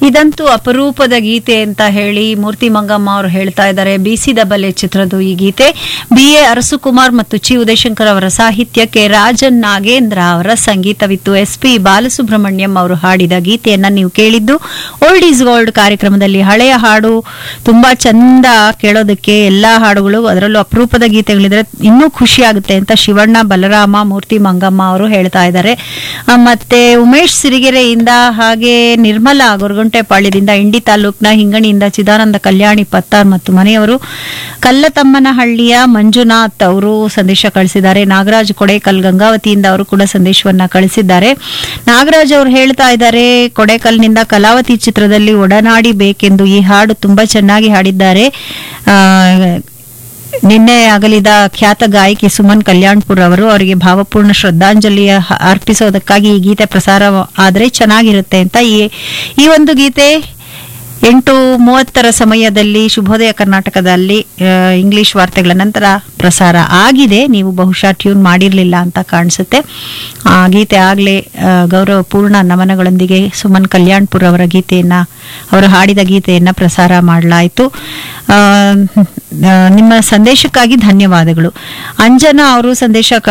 ಇದಂತೂ ಅಪರೂಪದ ಗೀತೆ ಅಂತ ಹೇಳಿ ಮೂರ್ತಿ ಮಂಗಮ್ಮ ಅವರು ಹೇಳ್ತಾ ಇದ್ದಾರೆ ಬೀಸಿದ ಬಲೆ ಚಿತ್ರದ ಈ ಗೀತೆ ಬಿ ಎ ಅರಸುಕುಮಾರ್ ಮತ್ತು ಚಿ ಉದಯಶಂಕರ್ ಅವರ ಸಾಹಿತ್ಯಕ್ಕೆ ರಾಜನ್ ನಾಗೇಂದ್ರ ಅವರ ಸಂಗೀತವಿತ್ತು ಎಸ್ ಪಿ ಬಾಲಸುಬ್ರಹ್ಮಣ್ಯಂ ಅವರು ಹಾಡಿದ ಗೀತೆಯನ್ನ ನೀವು ಕೇಳಿದ್ದು ಓಲ್ಡ್ ಈಸ್ ಗೋಲ್ಡ್ ಕಾರ್ಯಕ್ರಮದಲ್ಲಿ ಹಳೆಯ ಹಾಡು ತುಂಬಾ ಚಂದ ಕೇಳೋದಕ್ಕೆ ಎಲ್ಲಾ ಹಾಡುಗಳು ಅದರಲ್ಲೂ ಅಪರೂಪದ ಗೀತೆಗಳಿದ್ರೆ ಇನ್ನೂ ಖುಷಿ ಆಗುತ್ತೆ ಅಂತ ಶಿವಣ್ಣ ಬಲರಾಮ ಮೂರ್ತಿ ಮಂಗಮ್ಮ ಅವರು ಹೇಳ್ತಾ ಇದ್ದಾರೆ ಆ, ಮತ್ತೆ ಉಮೇಶ್ ಸಿರಿಗೆರೆಯಿಂದ ಹಾಗೆ ನಿರ್ಮಲಾ ಗೊರಗುಂಟೆಪಾಳ್ಯದಿಂದ ಇಂಡಿ ತಾಲೂಕ್ನ ಹಿಂಗಣಿಯಿಂದ ಚಿದಾನಂದ ಕಲ್ಯಾಣಿ ಪತ್ತಾರ್ ಮತ್ತು ಮನೆಯವರು ಕಲ್ಲತಮ್ಮನಹಳ್ಳಿಯ ಮಂಜುನಾಥ್ ಅವರು ಸಂದೇಶ ಕಳಿಸಿದ್ದಾರೆ ನಾಗರಾಜ್ ಕೊಡೇಕಲ್ ಗಂಗಾವತಿಯಿಂದ ಅವರು ಕೂಡ ಸಂದೇಶವನ್ನ ಕಳಿಸಿದ್ದಾರೆ ನಾಗರಾಜ್ ಅವರು ಹೇಳ್ತಾ ಇದ್ದಾರೆ ಕೊಡೇಕಲ್ನಿಂದ ಕಲಾವತಿ ಚಿತ್ರದಲ್ಲಿ ಒಡನಾಡಿ ಬೇಕೆಂದು ಈ ಹಾಡು ತುಂಬಾ ಚೆನ್ನಾಗಿ ಹಾಡಿದ್ದಾರೆ ಆ, ನಿನ್ನೆ ಅಗಲಿದ ಖ್ಯಾತ ಗಾಯಕಿ ಸುಮನ್ ಕಲ್ಯಾಣ್ಪುರ್ ಅವರು ಅವರಿಗೆ ಭಾವಪೂರ್ಣ ಶ್ರದ್ಧಾಂಜಲಿಯ ಹ- ಅರ್ಪಿಸೋದಕ್ಕಾಗಿ ಈ ಗೀತೆ ಪ್ರಸಾರ ಆದರೆ ಚೆನ್ನಾಗಿರುತ್ತೆ ಅಂತ ಈ ಈ ಒಂದು ಗೀತೆ ಎಂಟು ಮೂವತ್ತರ ಸಮಯದಲ್ಲಿ ಶುಭೋದಯ ಕರ್ನಾಟಕದಲ್ಲಿ ಆ, ಇಂಗ್ಲಿಷ್ ವಾರ್ತೆಗಳ ನಂತರ ಪ್ರಸಾರ ಆಗಿದೆ ನೀವು ಬಹುಶಃ ಟ್ಯೂನ್ ಮಾಡಿರಲಿಲ್ಲ ಅಂತ ಕಾಣಿಸುತ್ತೆ ಆ ಗೀತೆ ಆಗಲೇ ಗೌರವಪೂರ್ಣ ನಮನಗಳೊಂದಿಗೆ ಸುಮನ್ ಕಲ್ಯಾಣ್ಪುರ್ ಅವರ ಗೀತೆಯನ್ನ ಅವರು ಹಾಡಿದ ಗೀತೆಯನ್ನ ಪ್ರಸಾರ ಮಾಡಲಾಯಿತು ಆ, ಆ, ನಿಮ್ಮ ಸಂದೇಶಕ್ಕಾಗಿ ಧನ್ಯವಾದಗಳು ಅಂಜನಾ ಅವರು ಸಂದೇಶ